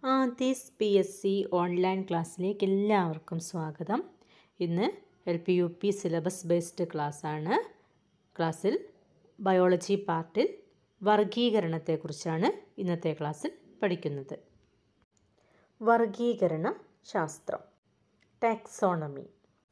ആതീസ് P S C online ക്ലാസ്സിലേക്ക് എല്ലാവർക്കും സ്വാഗതം ഇന്ന് L P U P syllabus based ക്ലാസ്സാണ് ക്ലാസ്സിൽ ബയോളജി പാർട്ടിൽ വർഗീകരണത്തെക്കുറിച്ചാണ് ഇന്നത്തെ ക്ലാസ്സിൽ പഠിക്കുന്നത് വർഗീകരണ ശാസ്ത്രം ടാക്സോണമി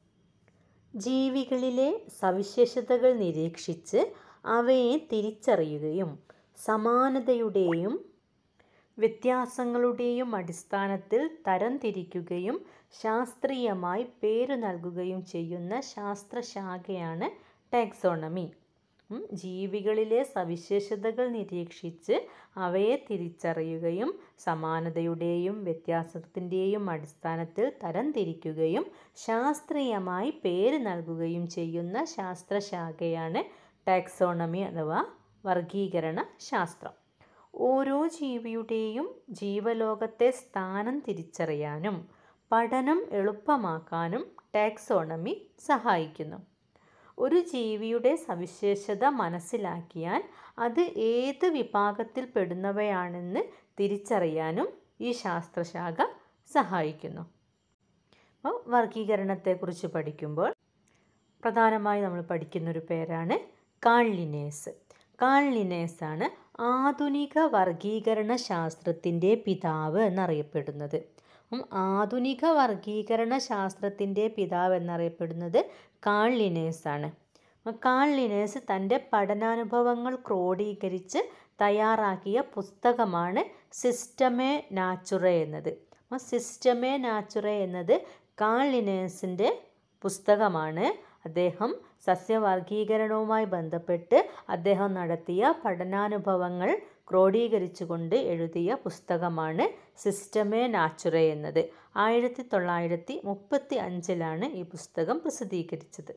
ജീവികളിലെ സവിശേഷതകൾ നിരീക്ഷിച്ച് അവയെ തിരിച്ചറിയുകയും സമാനതയുടെയും വ്യത്യാസങ്ങളുടെയും അടിസ്ഥാനത്തിൽ തരംതിരിക്കുകയും ശാസ്ത്രീയമായി പേരു നൽകുകയും ചെയ്യുന്ന ശാസ്ത്രശാഖയാണ് ടാക്സോണമി ഉം, ജീവികളിലെ സവിശേഷതകൾ നിരീക്ഷിച്ച് അവയെ തിരിച്ചറിയുകയും സമാനതയുടെയും വ്യത്യാസത്തിൻ്റെയും അടിസ്ഥാനത്തിൽ തരംതിരിക്കുകയും ശാസ്ത്രീയമായി പേര് നൽകുകയും ചെയ്യുന്ന ശാസ്ത്രശാഖയാണ് ടാക്സോണമി അഥവാ വർഗീകരണ ശാസ്ത്രം ഓരോ ജീവിയുടെയും ജീവലോകത്തെ സ്ഥാനം തിരിച്ചറിയാനും പഠനം എളുപ്പമാക്കാനും ടാക്സോണമി സഹായിക്കുന്നു ഒരു ജീവിയുടെ സവിശേഷത മനസ്സിലാക്കിയാൽ അത് ഏത് വിഭാഗത്തിൽ പെടുന്നവയാണെന്ന് തിരിച്ചറിയാനും ഈ ശാസ്ത്രശാഖ സഹായിക്കുന്നു അപ്പോൾ വർഗീകരണത്തെക്കുറിച്ച് പഠിക്കുമ്പോൾ പ്രധാനമായി നമ്മൾ പഠിക്കുന്നൊരു പേരാണ് കാൾലിനേസ് കാൾലിനേസ് ആണ് ആധുനിക വർഗീകരണ ശാസ്ത്രത്തിൻ്റെ പിതാവ് എന്നറിയപ്പെടുന്നത് ഉം, ആധുനിക വർഗീകരണ ശാസ്ത്രത്തിൻ്റെ പിതാവ് എന്നറിയപ്പെടുന്നത് കാൾ ലിനേസ് ആണ് അപ്പോൾ കാൾ ലിനേസ് തൻ്റെ പഠനാനുഭവങ്ങൾ ക്രോഡീകരിച്ച് തയ്യാറാക്കിയ പുസ്തകമാണ് സിസ്റ്റമേ നാച്ചുറേ എന്നത് അപ്പോൾ സിസ്റ്റമേ നാച്ചുറേ എന്നത് കാൾ ലിനേസിൻ്റെ പുസ്തകമാണ് അദ്ദേഹം സസ്യവർഗീകരണവുമായി ബന്ധപ്പെട്ട് അദ്ദേഹം നടത്തിയ പഠനാനുഭവങ്ങൾ ക്രോഡീകരിച്ചുകൊണ്ട് എഴുതിയ പുസ്തകമാണ് സിസ്റ്റമേ നാച്ചുറേ എന്നത് ആയിരത്തി തൊള്ളായിരത്തി മുപ്പത്തി അഞ്ചിലാണ് ഈ പുസ്തകം പ്രസിദ്ധീകരിച്ചത്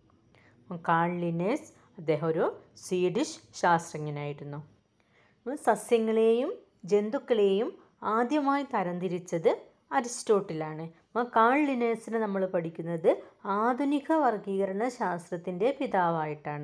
കാൾലിനേസ് അദ്ദേഹം ഒരു സ്വീഡിഷ് ശാസ്ത്രജ്ഞനായിരുന്നു അപ്പോൾ സസ്യങ്ങളെയും ജന്തുക്കളെയും ആദ്യമായി തരംതിരിച്ചത് അരിസ്റ്റോട്ടിലാണ് അപ്പോൾ കാൾ ലിനേഴ്സിനെ നമ്മൾ പഠിക്കുന്നത് ആധുനിക വർഗീകരണ ശാസ്ത്രത്തിൻ്റെ പിതാവായിട്ടാണ്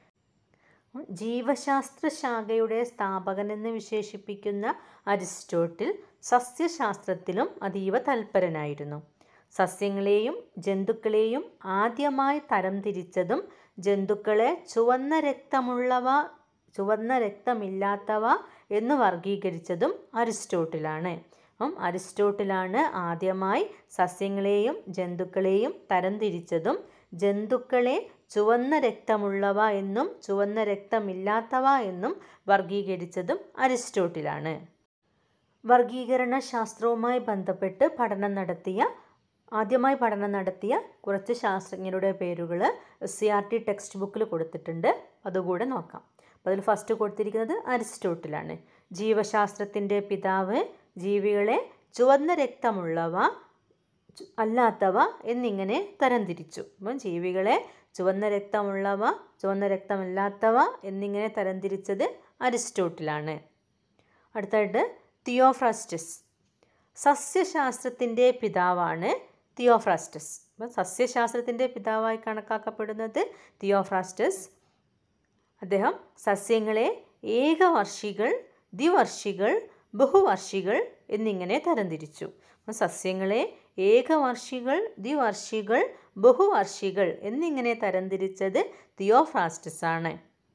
ജീവശാസ്ത്ര ശാഖയുടെ സ്ഥാപകനെന്ന് വിശേഷിപ്പിക്കുന്ന അരിസ്റ്റോട്ടിൽ സസ്യശാസ്ത്രത്തിലും അതീവ തൽപരനായിരുന്നു സസ്യങ്ങളെയും ജന്തുക്കളെയും ആദ്യമായി തരംതിരിച്ചതും ജന്തുക്കളെ ചുവന്ന രക്തമുള്ളവ ചുവന്ന രക്തമില്ലാത്തവ എന്ന് വർഗീകരിച്ചതും അരിസ്റ്റോട്ടിലാണ് അപ്പം അരിസ്റ്റോട്ടിലാണ് ആദ്യമായി സസ്യങ്ങളെയും ജന്തുക്കളെയും തരംതിരിച്ചതും ജന്തുക്കളെ ചുവന്ന രക്തമുള്ളവ എന്നും ചുവന്ന രക്തമില്ലാത്തവ എന്നും വർഗീകരിച്ചതും അരിസ്റ്റോട്ടിലാണ് വർഗീകരണ ശാസ്ത്രവുമായി ബന്ധപ്പെട്ട് പഠനം നടത്തിയ ആദ്യമായി പഠനം നടത്തിയ കുറച്ച് ശാസ്ത്രജ്ഞരുടെ പേരുകൾ S C R T text ബുക്കിൽ കൊടുത്തിട്ടുണ്ട് അതുകൂടെ നോക്കാം അപ്പോൾ അതിൽ ഫസ്റ്റ് കൊടുത്തിരിക്കുന്നത് അരിസ്റ്റോട്ടിലാണ് ജീവശാസ്ത്രത്തിൻ്റെ പിതാവ് ജീവികളെ ചുവന്ന രക്തമുള്ളവ ചു- അല്ലാത്തവ എന്നിങ്ങനെ തരംതിരിച്ചു അപ്പം ജീവികളെ ചുവന്ന രക്തമുള്ളവ ചുവന്ന രക്തമില്ലാത്തവ എന്നിങ്ങനെ തരംതിരിച്ചത് അരിസ്റ്റോട്ടിലാണ് അടുത്തായിട്ട് തിയോഫ്രാസ്റ്റസ് സസ്യശാസ്ത്രത്തിൻ്റെ പിതാവാണ് തിയോഫ്രാസ്റ്റസ് അപ്പം സസ്യശാസ്ത്രത്തിൻ്റെ പിതാവായി കണക്കാക്കപ്പെടുന്നത് തിയോഫ്രാസ്റ്റസ് അദ്ദേഹം സസ്യങ്ങളെ ഏകവർഷികൾ ദ്വിവർഷികൾ ബഹുവർഷികൾ എന്നിങ്ങനെ തരംതിരിച്ചു അപ്പം സസ്യങ്ങളെ ഏകവർഷികൾ ദ്വിവർഷികൾ ബഹുവർഷികൾ എന്നിങ്ങനെ തരംതിരിച്ചത് തിയോഫ്രാസ്റ്റസ് ആണ്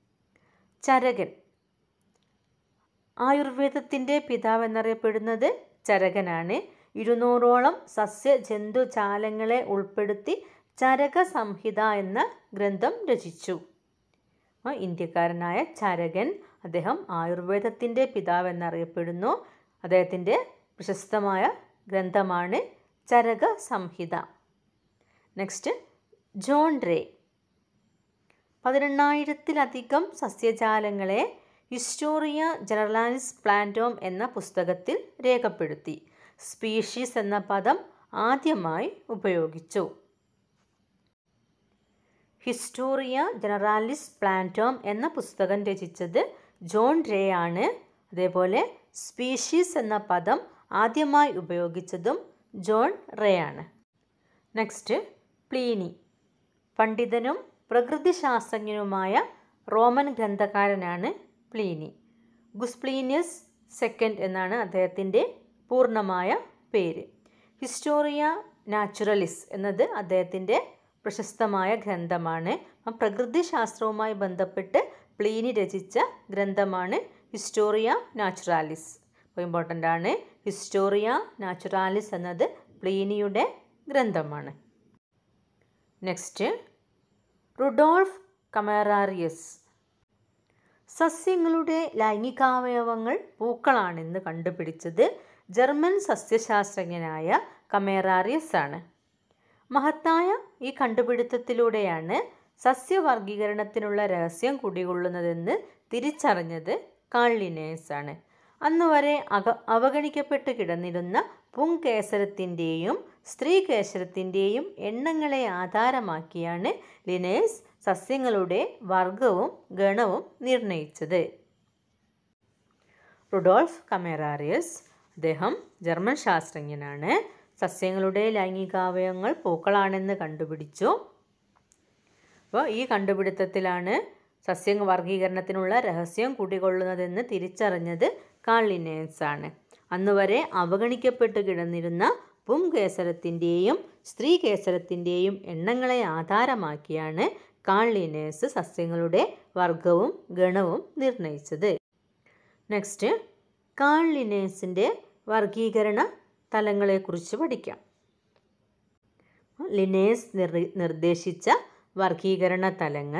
ചരകൻ ആയുർവേദത്തിൻ്റെ പിതാവ് എന്നറിയപ്പെടുന്നത് ചരകനാണ് ഇരുന്നൂറോളം സസ്യ ജന്തുജാലങ്ങളെ ഉൾപ്പെടുത്തി ചരക സംഹിത എന്ന ഗ്രന്ഥം രചിച്ചു ആ, ഇന്ത്യക്കാരനായ ചരകൻ അദ്ദേഹം ആയുർവേദത്തിൻ്റെ പിതാവ് എന്നറിയപ്പെടുന്നു അദ്ദേഹത്തിൻ്റെ പ്രശസ്തമായ ഗ്രന്ഥമാണ് Charaka Samhita next John Ray പതിനെണ്ണായിരത്തിലധികം സസ്യജാലങ്ങളെ ഹിസ്റ്റോറിയ ജനറലാനിസ് പ്ലാന്റോം എന്ന പുസ്തകത്തിൽ രേഖപ്പെടുത്തി സ്പീഷീസ് എന്ന പദം ആദ്യമായി ഉപയോഗിച്ചു ഹിസ്റ്റോറിയ ജനറാലിസ് പ്ലാന്റോം എന്ന പുസ്തകം രചിച്ചത് ജോൺ റേ ആണ് അതേപോലെ സ്പീഷീസ് എന്ന പദം ആദ്യമായി ഉപയോഗിച്ചതും ജോൺ റേ ആണ് നെക്സ്റ്റ് പ്ലീനി പണ്ഡിതനും പ്രകൃതിശാസ്ത്രജ്ഞനുമായ റോമൻ ഗ്രന്ഥകാരനാണ് പ്ലീനി ഗുസ്പ്ലീനിയസ് സെക്കൻഡ് എന്നാണ് അദ്ദേഹത്തിൻ്റെ പൂർണ്ണമായ പേര് ഹിസ്റ്റോറിയ നാച്ചുറലിസ് എന്നത് അദ്ദേഹത്തിൻ്റെ പ്രശസ്തമായ ഗ്രന്ഥമാണ് പ്രകൃതിശാസ്ത്രവുമായി ബന്ധപ്പെട്ട് പ്ലീനി രചിച്ച ഗ്രന്ഥമാണ് ഹിസ്റ്റോറിയ നാച്ചുറാലിസ് അപ്പോൾ ഇമ്പോർട്ടൻ്റ് ആണ് ഹിസ്റ്റോറിയ നാച്ചുറാലിസ് എന്നത് പ്ലീനിയുടെ ഗ്രന്ഥമാണ് നെക്സ്റ്റ് റുഡോൾഫ് കമേറാറിയസ് സസ്യങ്ങളുടെ ലൈംഗികാവയവങ്ങൾ പൂക്കളാണെന്ന് കണ്ടുപിടിച്ചത് ജർമ്മൻ സസ്യശാസ്ത്രജ്ഞനായ കമേറാറിയസ് ആണ് മഹത്തായ ഈ കണ്ടുപിടുത്തത്തിലൂടെയാണ് സസ്യവർഗീകരണത്തിനുള്ള രഹസ്യം കുടികൊള്ളുന്നതെന്ന് തിരിച്ചറിഞ്ഞത് കാൾലിനേഴ്സ് ആണ് അന്ന് വരെ അക അവഗണിക്കപ്പെട്ട് കിടന്നിരുന്ന പുംകേസരത്തിൻ്റെയും സ്ത്രീ കേസരത്തിൻ്റെയും എണ്ണങ്ങളെ ആധാരമാക്കിയാണ് ലിനേഴ്സ് സസ്യങ്ങളുടെ വർഗവും ഗണവും നിർണയിച്ചത് റുഡോൾഫ് കമേറാറിയസ് അദ്ദേഹം ജർമ്മൻ ശാസ്ത്രജ്ഞനാണ് സസ്യങ്ങളുടെ ലൈംഗികാവയവങ്ങൾ പൂക്കളാണെന്ന് കണ്ടുപിടിച്ചു അപ്പോൾ ഈ കണ്ടുപിടുത്തത്തിലാണ് സസ്യ വർഗീകരണത്തിനുള്ള രഹസ്യം കുടികൊള്ളുന്നതെന്ന് തിരിച്ചറിഞ്ഞത് കാളിനേഴ്സ് ആണ് അന്നുവരെ അവഗണിക്കപ്പെട്ട് കിടന്നിരുന്ന പും കേസരത്തിൻ്റെയും സ്ത്രീ കേസരത്തിൻ്റെയും എണ്ണങ്ങളെ ആധാരമാക്കിയാണ് കാളിനേഴ്സ് സസ്യങ്ങളുടെ വർഗവും ഗണവും നിർണയിച്ചത് നെക്സ്റ്റ് കാളിനേഴ്സിൻ്റെ വർഗീകരണ തലങ്ങളെക്കുറിച്ച് പഠിക്കാം ലിനേഴ്സ് നിർദ്ദേശിച്ച വർഗീകരണ തലങ്ങൾ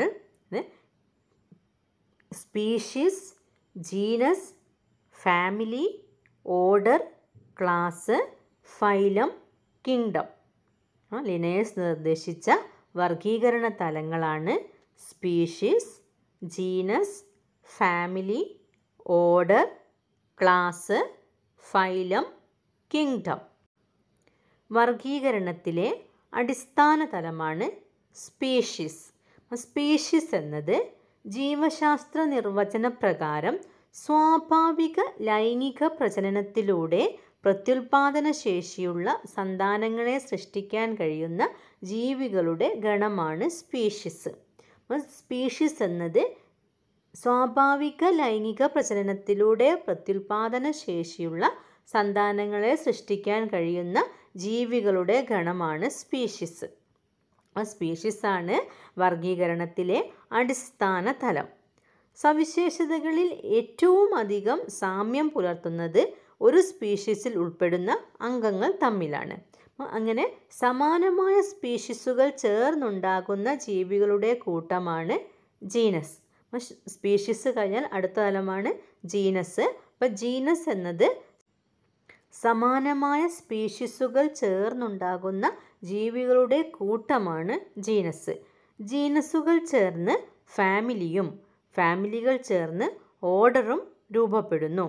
species genus family order class phylum kingdom Linnaeus നിർദ്ദേശിച്ച വർഗീകരണ തലങ്ങളാണ് species genus family order class phylum kingdom വർഗീകരണത്തിലെ അടിസ്ഥാന തലമാണ് സ്പീഷീസ് സ്പീഷീസ് എന്നത് ജീവശാസ്ത്ര നിർവചന പ്രകാരം സ്വാഭാവിക ലൈംഗിക പ്രജനനത്തിലൂടെ പ്രത്യുൽപാദന ശേഷിയുള്ള സന്താനങ്ങളെ സൃഷ്ടിക്കാൻ കഴിയുന്ന ജീവികളുടെ ഗണമാണ് സ്പീഷീസ് സ്പീഷീസ് എന്നത് സ്വാഭാവിക ലൈംഗിക പ്രജനനത്തിലൂടെ പ്രത്യുൽപാദന ശേഷിയുള്ള സന്താനങ്ങളെ സൃഷ്ടിക്കാൻ കഴിയുന്ന ജീവികളുടെ ഗണമാണ് സ്പീഷീസ് സ്പീഷീസാണ് വർഗീകരണത്തിലെ അടിസ്ഥാന തലം സവിശേഷതകളിൽ ഏറ്റവും അധികം സാമ്യം പുലർത്തുന്നത് ഒരു സ്പീഷീസിൽ ഉൾപ്പെടുന്ന അംഗങ്ങൾ തമ്മിലാണ് അങ്ങനെ സമാനമായ സ്പീഷീസുകൾ ചേർന്നുണ്ടാകുന്ന ജീവികളുടെ കൂട്ടമാണ് ജീനസ് സ്പീഷീസ് കഴിഞ്ഞാൽ അടുത്ത തലമാണ് ജീനസ് അപ്പം ജീനസ് എന്നത് സമാനമായ സ്പീഷീസുകൾ ചേർന്നുണ്ടാകുന്ന ജീവികളുടെ കൂട്ടമാണ് ജീനസ് ജീനസുകൾ ചേർന്ന് ഫാമിലിയും ഫാമിലികൾ ചേർന്ന് ഓർഡറും രൂപപ്പെടുന്നു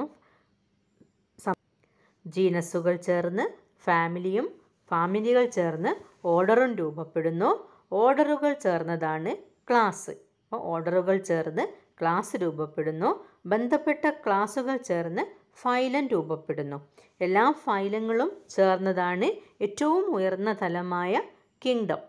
ജീനസുകൾ ചേർന്ന് ഫാമിലിയും ഫാമിലികൾ ചേർന്ന് ഓർഡറും രൂപപ്പെടുന്നു ഓർഡറുകൾ ചേർന്നതാണ് ക്ലാസ് അപ്പോൾ ഓർഡറുകൾ ചേർന്ന് ക്ലാസ് രൂപപ്പെടുന്നു ബന്ധപ്പെട്ട ക്ലാസുകൾ ചേർന്ന് ഫൈലം രൂപപ്പെടുന്നു എല്ലാ ഫൈലങ്ങളും ചേർന്നതാണ് ഏറ്റവും ഉയർന്ന തലമായ കിങ്ഡം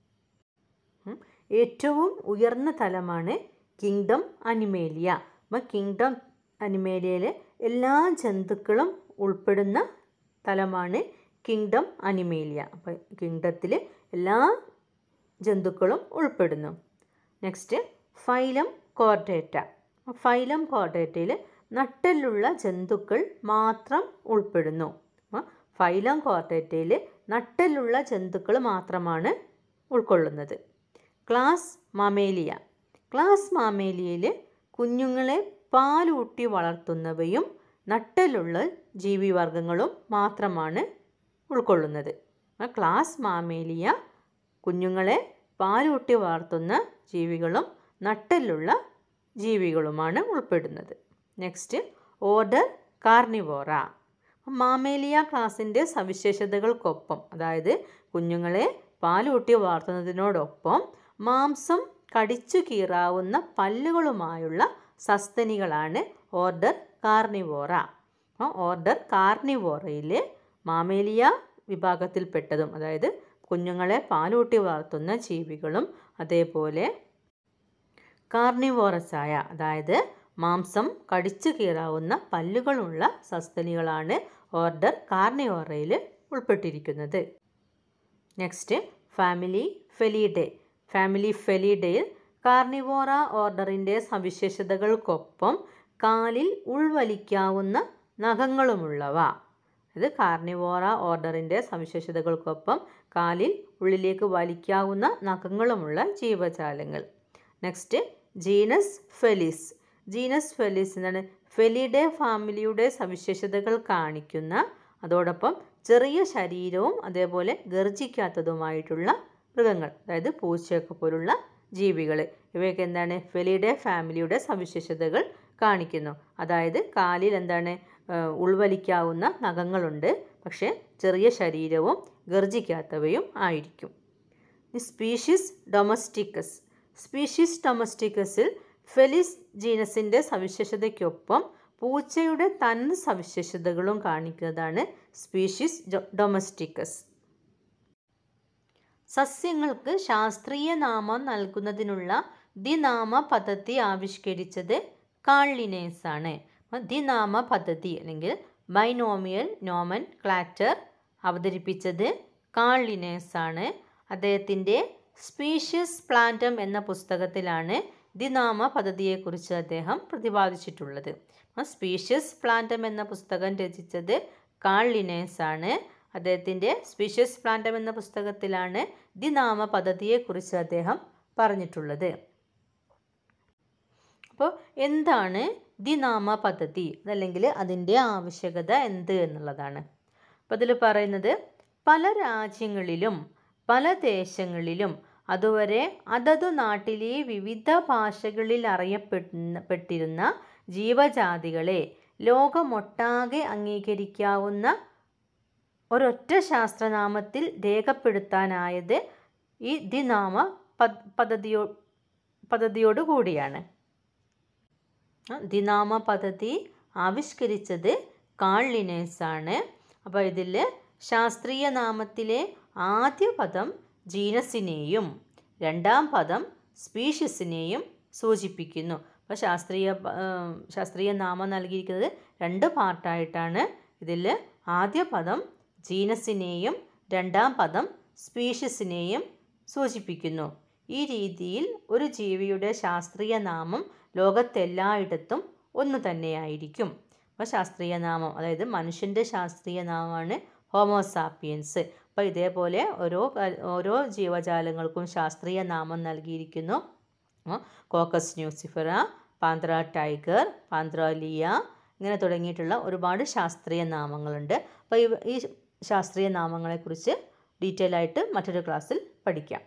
ഏറ്റവും ഉയർന്ന തലമാണ് കിങ്ഡം അനിമേലിയ അപ്പം കിങ്ഡം അനിമേലിയയിലെ എല്ലാ ജന്തുക്കളും ഉൾപ്പെടുന്ന തലമാണ് കിങ്ഡം അനിമേലിയ അപ്പം കിങ്ഡത്തിൽ എല്ലാ ജന്തുക്കളും ഉൾപ്പെടുന്നു നെക്സ്റ്റ് ഫൈലം കോർഡേറ്റ ഫൈലം കോർഡേറ്റയിൽ നട്ടലുള്ള ജന്തുക്കൾ മാത്രം ഉൾപ്പെടുന്നു ഫൈലം കോർഡേറ്റയിൽ നട്ടലുള്ള ജന്തുക്കൾ മാത്രമാണ് ഉൾക്കൊള്ളുന്നത് ക്ലാസ് മാമേലിയ ക്ലാസ് മാമേലിയയിൽ കുഞ്ഞുങ്ങളെ പാലൂട്ടി വളർത്തുന്നവയും നട്ടലുള്ള ജീവിവർഗങ്ങളും മാത്രമാണ് ഉൾക്കൊള്ളുന്നത് ക്ലാസ് മാമേലിയ കുഞ്ഞുങ്ങളെ പാലൂട്ടി വളർത്തുന്ന ജീവികളും നട്ടലുള്ള ജീവികളുമാണ് ഉൾപ്പെടുന്നത് നെക്സ്റ്റ് ഓർഡർ കാർണിവോറ മാമേലിയ ക്ലാസിൻ്റെ സവിശേഷതകൾക്കൊപ്പം അതായത് കുഞ്ഞുങ്ങളെ പാലൂട്ടി വളർത്തുന്നതിനോടൊപ്പം മാംസം കടിച്ചു കീറാവുന്ന പല്ലുകളുമായുള്ള സസ്തനികളാണ് ഓർഡർ കാർണിവോറ ഓർഡർ കാർണിവോറയിൽ മാമേലിയ വിഭാഗത്തിൽപ്പെട്ടതും അതായത് കുഞ്ഞുങ്ങളെ പാലൂട്ടി വളർത്തുന്ന ജീവികളും അതേപോലെ കാർണിവോറസായ അതായത് മാംസം കടിച്ചു കീറാവുന്ന പല്ലുകളുള്ള സസ്തനികളാണ് ഓർഡർ കാർണിയോറയിൽ ഉൾപ്പെട്ടിരിക്കുന്നത് നെക്സ്റ്റ് ഫാമിലി ഫെലിഡേ ഫാമിലി ഫെലിഡയിൽ കാർണിവോറ ഓർഡറിൻ്റെ സവിശേഷതകൾക്കൊപ്പം കാലിൽ ഉൾവലിക്കാവുന്ന നഖങ്ങളുമുള്ളവ ഇത് കാർണിവോറ ഓർഡറിൻ്റെ സവിശേഷതകൾക്കൊപ്പം കാലിൽ ഉള്ളിലേക്ക് വലിക്കാവുന്ന നഖങ്ങളുമുള്ള ജീവജാലങ്ങൾ next genus Felis genus Felis എന്നാണ് ഫെലിഡെ ഫാമിലിയുടെ സവിശേഷതകൾ കാണിക്കുന്ന അതോടൊപ്പം ചെറിയ ശരീരവും അതേപോലെ ഗർജിക്കാത്തതുമായിട്ടുള്ള മൃഗങ്ങൾ അതായത് പൂച്ചയൊക്കെ പോലുള്ള ജീവികൾ ഇവയൊക്കെ എന്താണ് ഫെലിഡെ ഫാമിലിയുടെ സവിശേഷതകൾ കാണിക്കുന്നു അതായത് കാലിൽ എന്താണ് ഉൾവലിക്കാവുന്ന നഖങ്ങളുണ്ട് പക്ഷേ ചെറിയ ശരീരവും ഗർജിക്കാത്തവയും ആയിരിക്കും സ്പീഷീസ് ഡൊമസ്റ്റിക്കസ് സ്പീഷീസ് ഡൊമസ്റ്റിക്കസിൽ ഫെലിസ് ജീനസിൻ്റെ സവിശേഷതയ്ക്കൊപ്പം പൂച്ചയുടെ തൻ സവിശേഷതകളും കാണിക്കുന്നതാണ് സ്പീഷീസ് ഡൊമസ്റ്റിക്കസ് സസ്യങ്ങൾക്ക് ശാസ്ത്രീയ നാമം നൽകുന്നതിനുള്ള ദ്വിനാമ പദ്ധതി ആവിഷ്കരിച്ചത് കാൾലിനേസ് ആണ് ദ്വിനാമ പദ്ധതി അല്ലെങ്കിൽ ബൈനോമിയൽ നോമൻ ക്ലാറ്റർ അവതരിപ്പിച്ചത് കാൾലിനേസ് ആണ് അദ്ദേഹത്തിൻ്റെ സ്പീഷ്യസ് പ്ലാന്റം എന്ന പുസ്തകത്തിലാണ് ദ്വിനാമ പദ്ധതിയെക്കുറിച്ച് അദ്ദേഹം പ്രതിപാദിച്ചിട്ടുള്ളത് സ്പീഷ്യസ് പ്ലാന്റം എന്ന പുസ്തകം രചിച്ചത് കാൾലിനേസ് ആണ് അദ്ദേഹത്തിൻ്റെ സ്പീഷ്യസ് പ്ലാന്റം എന്ന പുസ്തകത്തിലാണ് ദ്വിനാമ പദ്ധതിയെക്കുറിച്ച് അദ്ദേഹം പറഞ്ഞിട്ടുള്ളത് അപ്പോൾ എന്താണ് ദ്വിനാമ പദ്ധതി അതല്ലെങ്കിൽ അതിൻ്റെ ആവശ്യകത എന്ത് എന്നുള്ളതാണ് അപ്പോൾ അതിൽ പറയുന്നത് പല രാജ്യങ്ങളിലും പല ദേശങ്ങളിലും അതുവരെ അതതു നാട്ടിലെ വിവിധ ഭാഷകളിൽ അറിയപ്പെടുന്ന പെട്ടിരുന്ന ജീവജാതികളെ ലോകമൊട്ടാകെ അംഗീകരിക്കാവുന്ന ഒരൊറ്റ ശാസ്ത്രനാമത്തിൽ രേഖപ്പെടുത്താനായത് ഈ ദ്വിനാമ പദ്ധതിയോ പദ്ധതിയോട് കൂടിയാണ് ദ്വിനാമ പദ്ധതി ആവിഷ്കരിച്ചത് കാൾലിനേഴ്സ് ആണ് അപ്പോൾ ഇതിൽ ശാസ്ത്രീയ നാമത്തിലെ ആദ്യ പദം ജീനസിനെയും രണ്ടാം പദം സ്പീഷ്യസിനെയും സൂചിപ്പിക്കുന്നു അപ്പോൾ ശാസ്ത്രീയ ശാസ്ത്രീയ നാമം നൽകിയിരിക്കുന്നത് രണ്ട് പാർട്ടായിട്ടാണ് ഇതിൽ ആദ്യ പദം ജീനസിനെയും രണ്ടാം പദം സ്പീഷ്യസിനെയും സൂചിപ്പിക്കുന്നു ഈ രീതിയിൽ ഒരു ജീവിയുടെ ശാസ്ത്രീയ നാമം ലോകത്തെല്ലായിടത്തും ഒന്ന് തന്നെയായിരിക്കും അപ്പോൾ ശാസ്ത്രീയ നാമം അതായത് മനുഷ്യൻ്റെ ശാസ്ത്രീയ നാമമാണ് ഹോമോസാപ്പിയൻസ് അപ്പോൾ ഇതേപോലെ ഓരോ ഓരോ ജീവജാലങ്ങൾക്കും ശാസ്ത്രീയ നാമം നൽകിയിരിക്കുന്നു cocos nucifera Panthera tiger Panthera leo ഇങ്ങനെ തുടങ്ങിയിട്ടുള്ള ഒരുപാട് ശാസ്ത്രീയ നാമങ്ങളുണ്ട് അപ്പോൾ ഈ ഈ ശാസ്ത്രീയ നാമങ്ങളെക്കുറിച്ച് ഡീറ്റെയിൽ ആയിട്ട് മറ്റൊരു ക്ലാസ്സിൽ പഠിക്കാം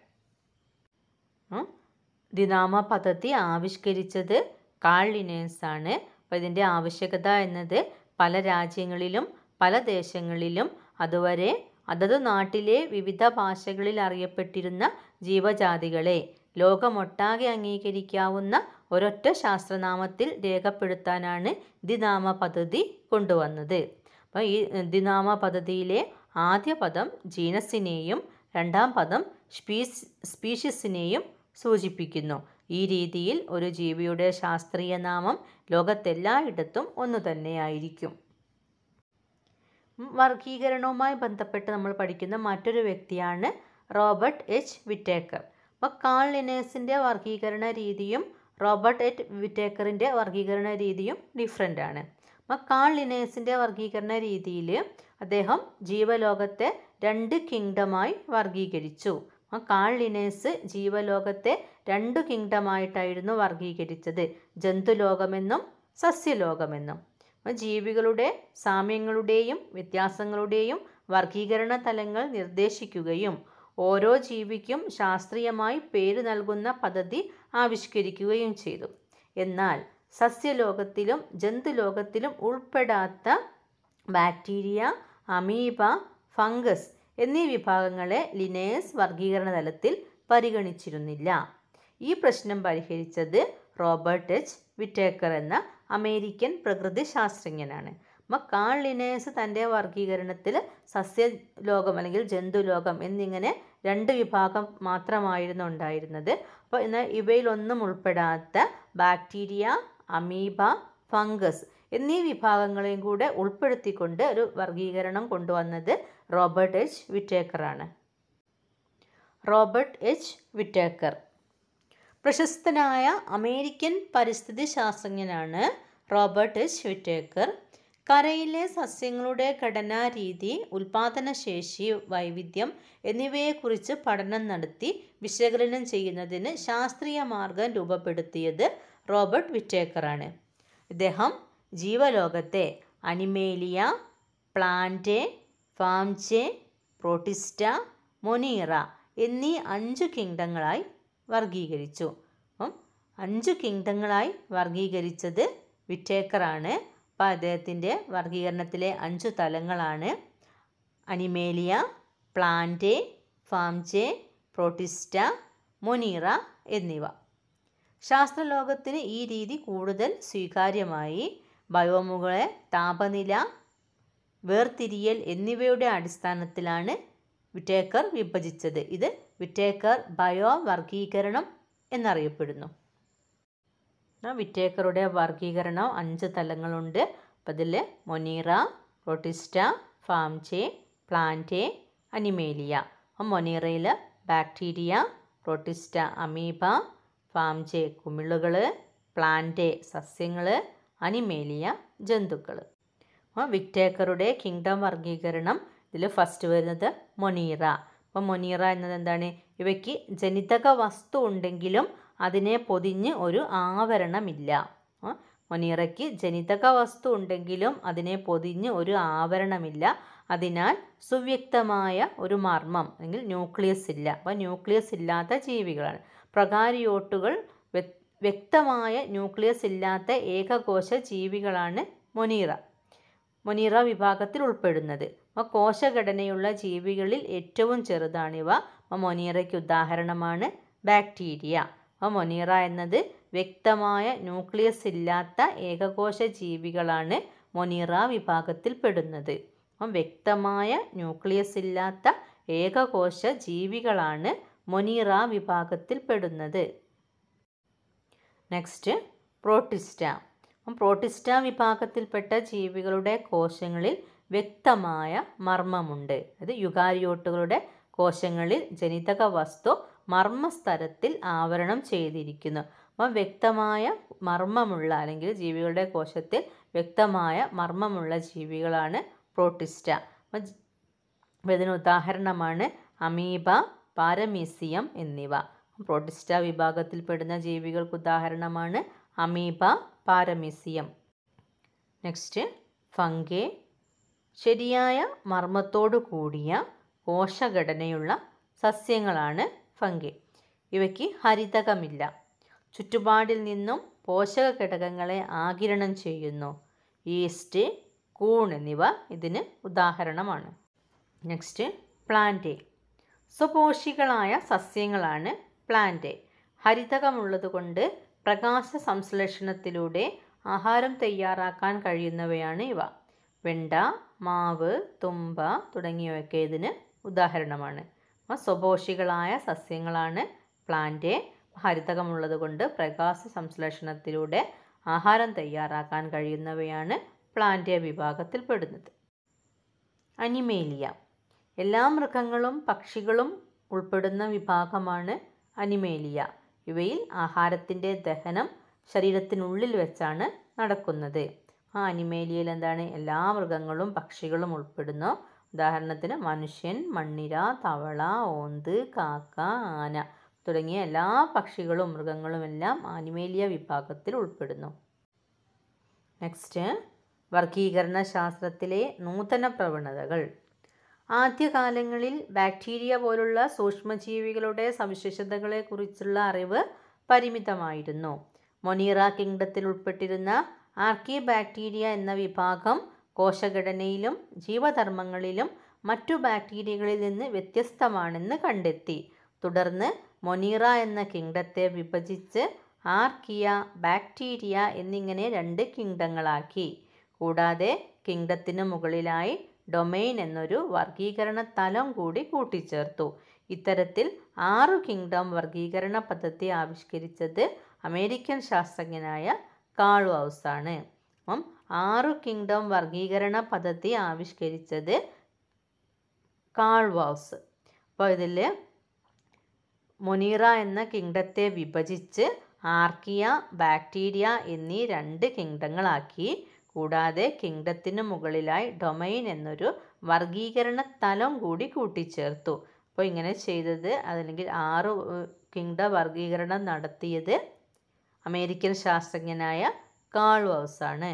ദ്വിനാമ പദ്ധതി ആവിഷ്കരിച്ചത് കാൾലിനേഴ്സ് ആണ് അപ്പോൾ ഇതിൻ്റെ ആവശ്യകത എന്നത് പല രാജ്യങ്ങളിലും പല ദേശങ്ങളിലും അതുവരെ അതത് നാട്ടിലെ വിവിധ ഭാഷകളിൽ അറിയപ്പെട്ടിരുന്ന ജീവജാതികളെ ലോകമൊട്ടാകെ അംഗീകരിക്കാവുന്ന ഒരൊറ്റ ശാസ്ത്രനാമത്തിൽ രേഖപ്പെടുത്താനാണ് ദ്വിനാമ പദ്ധതി കൊണ്ടുവന്നത് അപ്പോൾ ഈ ദ്വിനാമ പദ്ധതിയിലെ ആദ്യ പദം ജീനസിനെയും രണ്ടാം പദം സ്പീസ് സ്പീഷ്യസിനെയും സൂചിപ്പിക്കുന്നു ഈ രീതിയിൽ ഒരു ജീവിയുടെ ശാസ്ത്രീയ നാമം ലോകത്തെല്ലായിടത്തും ഒന്നു തന്നെയായിരിക്കും വർഗീകരണവുമായി ബന്ധപ്പെട്ട് നമ്മൾ പഠിക്കുന്ന മറ്റൊരു വ്യക്തിയാണ് റോബർട്ട് എച്ച് വിറ്റേക്കർ അപ്പോൾ കാൾ ലിനേഴ്സിൻ്റെ വർഗീകരണ രീതിയും റോബർട്ട് എച്ച് വിറ്റേക്കറിൻ്റെ വർഗീകരണ രീതിയും ഡിഫറെൻ്റ് ആണ് അപ്പോൾ കാൾ ലിനേഴ്സിൻ്റെ വർഗീകരണ രീതിയിൽ അദ്ദേഹം ജീവലോകത്തെ രണ്ട് കിങ്ഡമായി വർഗീകരിച്ചു കാൾ ലിനേഴ്സ് ജീവലോകത്തെ രണ്ട് കിങ്ഡമായിട്ടായിരുന്നു വർഗീകരിച്ചത് ജന്തുലോകമെന്നും സസ്യലോകമെന്നും ജീവികളുടെ സാമ്യങ്ങളുടെയും വ്യത്യാസങ്ങളുടെയും വർഗീകരണ തലങ്ങൾ നിർദ്ദേശിക്കുകയും ഓരോ ജീവിക്കും ശാസ്ത്രീയമായി പേര് നൽകുന്ന പദ്ധതി ആവിഷ്കരിക്കുകയും ചെയ്തു എന്നാൽ സസ്യലോകത്തിലും ജന്തുലോകത്തിലും ഉൾപ്പെടാത്ത ബാക്ടീരിയ അമീബ ഫംഗസ് എന്നീ വിഭാഗങ്ങളെ ലിനേഴ്സ് വർഗീകരണ തലത്തിൽ പരിഗണിച്ചിരുന്നില്ല ഈ പ്രശ്നം പരിഹരിച്ചത് റോബർട്ട് എച്ച് വിറ്റേക്കർ എന്ന അമേരിക്കൻ പ്രകൃതി ശാസ്ത്രജ്ഞനാണ് അപ്പോൾ കാൾ ലിനേഴ്സ് തൻ്റെ വർഗീകരണത്തിൽ സസ്യലോകം അല്ലെങ്കിൽ ജന്തുലോകം എന്നിങ്ങനെ രണ്ട് വിഭാഗം മാത്രമായിരുന്നു ഉണ്ടായിരുന്നത് അപ്പോൾ എന്നാൽ ഇവയിലൊന്നും ഉൾപ്പെടാത്ത ബാക്ടീരിയ അമീബ ഫംഗസ് എന്നീ വിഭാഗങ്ങളെയും കൂടെ ഉൾപ്പെടുത്തിക്കൊണ്ട് ഒരു വർഗീകരണം കൊണ്ടുവന്നത് റോബർട്ട് എച്ച് വിറ്റേക്കറാണ് റോബർട്ട് എച്ച് വിറ്റേക്കർ പ്രശസ്തനായ അമേരിക്കൻ പരിസ്ഥിതി ശാസ്ത്രജ്ഞനാണ് റോബർട്ട് എച്ച് വിറ്റേക്കർ കരയിലെ സസ്യങ്ങളുടെ ഘടനാരീതി ഉൽപാദനശേഷി വൈവിധ്യം എന്നിവയെക്കുറിച്ച് പഠനം നടത്തി വിശകലനം ചെയ്യുന്നതിന് ശാസ്ത്രീയ മാർഗം രൂപപ്പെടുത്തിയത് റോബർട്ട് വിറ്റേക്കറാണ് ഇദ്ദേഹം ജീവലോകത്തെ Animalia plant Fungi Protista Monera എന്നീ അഞ്ച് കിങ്ഡങ്ങളായി വർഗീകരിച്ചു അപ്പം അഞ്ച് കിങ്ഡങ്ങളായി വർഗീകരിച്ചത് വിറ്റേക്കറാണ് അപ്പോൾ അദ്ദേഹത്തിൻ്റെ വർഗീകരണത്തിലെ അഞ്ച് തലങ്ങളാണ് Animalia plant Fungi Protista Monera എന്നിവ ശാസ്ത്രലോകത്തിന് ഈ രീതി കൂടുതൽ സ്വീകാര്യമായി ബയോമുകളെ താപനില വേർതിരിയൽ എന്നിവയുടെ അടിസ്ഥാനത്തിലാണ് വിറ്റേക്കർ വിഭജിച്ചത് ഇത് വിറ്റേക്കർ ബയോ വർഗീകരണം എന്നറിയപ്പെടുന്നു വിറ്റേക്കറുടെ വർഗീകരണം അഞ്ച് തലങ്ങളുണ്ട് അപ്പം അതിൽ Monera Protista Fungi plant Animalia അപ്പം മൊനീറയിൽ ബാക്ടീരിയ പ്രോട്ടിസ്റ്റ അമീബ ഫാംചെ കുമിളുകൾ പ്ലാന്റ് സസ്യങ്ങൾ അനിമേലിയ ജന്തുക്കൾ അപ്പോൾ വിക്ടേക്കറുടെ കിങ്ഡം വർഗീകരണം ഇതിൽ ഫസ്റ്റ് വരുന്നത് മൊനീറ അപ്പോൾ മൊനീറ എന്നത് എന്താണ് ഇവയ്ക്ക് ജനിതക വസ്തു ഉണ്ടെങ്കിലും അതിനെ പൊതിഞ്ഞ് ഒരു ആവരണമില്ല മൊനീറയ്ക്ക് ജനിതക വസ്തു ഉണ്ടെങ്കിലും അതിനെ പൊതിഞ്ഞ് ഒരു ആവരണമില്ല അതിനാൽ സുവ്യക്തമായ ഒരു മർമ്മം അല്ലെങ്കിൽ ന്യൂക്ലിയസ് ഇല്ല അപ്പോൾ ന്യൂക്ലിയസ് ഇല്ലാത്ത ജീവികളാണ് പ്രകാരിയോട്ടുകൾ വ്യക്തമായ ന്യൂക്ലിയസ് ഇല്ലാത്ത ഏകകോശ ജീവികളാണ് മൊനീറ മൊനീറ വിഭാഗത്തിൽ ഉൾപ്പെടുന്നത് അപ്പോൾ കോശഘടനയുള്ള ജീവികളിൽ ഏറ്റവും ചെറുതാണിവ അപ്പോൾ മൊനീറയ്ക്ക് ഉദാഹരണമാണ് ബാക്ടീരിയ അപ്പോൾ മൊനീറ എന്നത് വ്യക്തമായ ന്യൂക്ലിയസ് ഇല്ലാത്ത ഏകകോശ ജീവികളാണ് മൊനീറ വിഭാഗത്തിൽ പെടുന്നത് അപ്പം വ്യക്തമായ ന്യൂക്ലിയസ് ഇല്ലാത്ത ഏകകോശ ജീവികളാണ് മൊനീറ വിഭാഗത്തിൽ പെടുന്നത് നെക്സ്റ്റ് പ്രോട്ടിസ്റ്റ പ്രോട്ടിസ്റ്റ വിഭാഗത്തിൽപ്പെട്ട ജീവികളുടെ കോശങ്ങളിൽ വ്യക്തമായ മർമ്മമുണ്ട് അത് യുഗാരിയോട്ടുകളുടെ കോശങ്ങളിൽ ജനിതക വസ്തു മർമ്മസ്തരത്തിൽ ആവരണം ചെയ്തിരിക്കുന്നു അപ്പം വ്യക്തമായ മർമ്മമുള്ള അല്ലെങ്കിൽ ജീവികളുടെ കോശത്തിൽ വ്യക്തമായ മർമ്മമുള്ള ജീവികളാണ് പ്രോട്ടിസ്റ്റ അപ്പം ഇതിന് ഉദാഹരണമാണ് അമീബ പാരമീസിയം എന്നിവ പ്രോട്ടിസ്റ്റ വിഭാഗത്തിൽപ്പെടുന്ന ജീവികൾക്ക് ഉദാഹരണമാണ് അമീബ പാരമീസിയം നെക്സ്റ്റ് ഫംഗെ ശരിയായ മർമ്മത്തോടു കൂടിയ കോശഘടനയുള്ള സസ്യങ്ങളാണ് ഫംഗെ ഇവയ്ക്ക് ഹരിതകമില്ല ചുറ്റുപാടിൽ നിന്നും പോഷക ഘടകങ്ങളെ ആകിരണം ചെയ്യുന്നു ഈസ്റ്റ് കൂൺ എന്നിവ ഇതിന് ഉദാഹരണമാണ് നെക്സ്റ്റ് പ്ലാന്റ് സ്വപോഷികളായ സസ്യങ്ങളാണ് പ്ലാന്റ് ഹരിതകമുള്ളതുകൊണ്ട് പ്രകാശ സംശ്ലേഷണത്തിലൂടെ ആഹാരം തയ്യാറാക്കാൻ കഴിയുന്നവയാണ് ഇവ വെണ്ട മാവ് തുമ്പ തുടങ്ങിയവയൊക്കെ ഇതിന് ഉദാഹരണമാണ് അപ്പോൾ സ്വപോഷികളായ സസ്യങ്ങളാണ് പ്ലാന്റ് ഹരിതകമുള്ളതുകൊണ്ട് പ്രകാശ സംശ്ലേഷണത്തിലൂടെ ആഹാരം തയ്യാറാക്കാൻ കഴിയുന്നവയാണ് പ്ലാന്റ് വിഭാഗത്തിൽപ്പെടുന്നത് അനിമേലിയ എല്ലാ മൃഗങ്ങളും പക്ഷികളും ഉൾപ്പെടുന്ന വിഭാഗമാണ് അനിമേലിയ ഇവയിൽ ആഹാരത്തിൻ്റെ ദഹനം ശരീരത്തിനുള്ളിൽ വെച്ചാണ് നടക്കുന്നത് ആ അനിമേലിയയിൽ എന്താണ് എല്ലാ മൃഗങ്ങളും പക്ഷികളും ഉൾപ്പെടുന്നു ഉദാഹരണത്തിന് മനുഷ്യൻ മണ്ണിര തവള ഓന്ത് കാക്ക ആന തുടങ്ങിയ എല്ലാ പക്ഷികളും മൃഗങ്ങളും എല്ലാം അനിമേലിയ വിഭാഗത്തിൽ ഉൾപ്പെടുന്നു നെക്സ്റ്റ് വർഗീകരണ ശാസ്ത്രത്തിലെ നൂതന പ്രവണതകൾ ആദ്യകാലങ്ങളിൽ ബാക്ടീരിയ പോലുള്ള സൂക്ഷ്മജീവികളുടെ സവിശേഷതകളെക്കുറിച്ചുള്ള അറിവ് പരിമിതമായിരുന്നു മൊനീറ കിങ്ഡത്തിൽ ഉൾപ്പെട്ടിരുന്ന ആർക്കി ബാക്ടീരിയ എന്ന വിഭാഗം കോശഘടനയിലും ജീവധർമ്മങ്ങളിലും മറ്റു ബാക്ടീരിയകളിൽ നിന്ന് വ്യത്യസ്തമാണെന്ന് കണ്ടെത്തി തുടർന്ന് മൊനീറ എന്ന കിങ്ഡത്തെ വിഭജിച്ച് ആർക്കിയ ബാക്ടീരിയ എന്നിങ്ങനെ രണ്ട് കിങ്ഡങ്ങളാക്കി കൂടാതെ കിങ്ഡത്തിന് മുകളിലായി ഡൊമെയിൻ എന്നൊരു വർഗീകരണ തലം കൂടി കൂട്ടിച്ചേർത്തു ഇത്തരത്തിൽ ആറു കിങ്ഡം വർഗീകരണ പദ്ധതി ആവിഷ്കരിച്ചത് അമേരിക്കൻ ശാസ്ത്രജ്ഞനായ കാൾവൗസ് ആണ് അപ്പം ആറു കിങ്ഡം വർഗീകരണ പദ്ധതി ആവിഷ്കരിച്ചത് കാൾവൗസ് അപ്പോൾ ഇതിൽ മൊനീറ എന്ന കിങ്ഡത്തെ വിഭജിച്ച് ആർക്കിയ ബാക്ടീരിയ എന്നീ രണ്ട് കിങ്ഡങ്ങളാക്കി കൂടാതെ കിങ്ഡത്തിന് മുകളിലായി ഡൊമൈൻ എന്നൊരു വർഗീകരണ തലം കൂടി കൂട്ടിച്ചേർത്തു അപ്പോൾ ഇങ്ങനെ ചെയ്തത് അതല്ലെങ്കിൽ ആറ് കിങ്ഡ വർഗീകരണം നടത്തിയത് അമേരിക്കൻ ശാസ്ത്രജ്ഞനായ കാൾവൗസ് ആണ്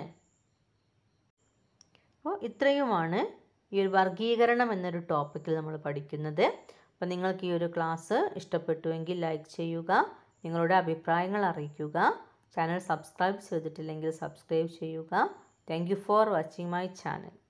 അപ്പോൾ ഇത്രയുമാണ് ഈ ഒരു വർഗീകരണം എന്നൊരു ടോപ്പിക്കിൽ നമ്മൾ പഠിക്കുന്നത് അപ്പോൾ നിങ്ങൾക്ക് ഈ ഒരു ക്ലാസ് ഇഷ്ടപ്പെട്ടുവെങ്കിൽ ലൈക്ക് ചെയ്യുക നിങ്ങളുടെ അഭിപ്രായങ്ങൾ അറിയിക്കുക ചാനൽ സബ്സ്ക്രൈബ് ചെയ്തിട്ടില്ലെങ്കിൽ സബ്സ്ക്രൈബ് ചെയ്യുക thank you for watching my channel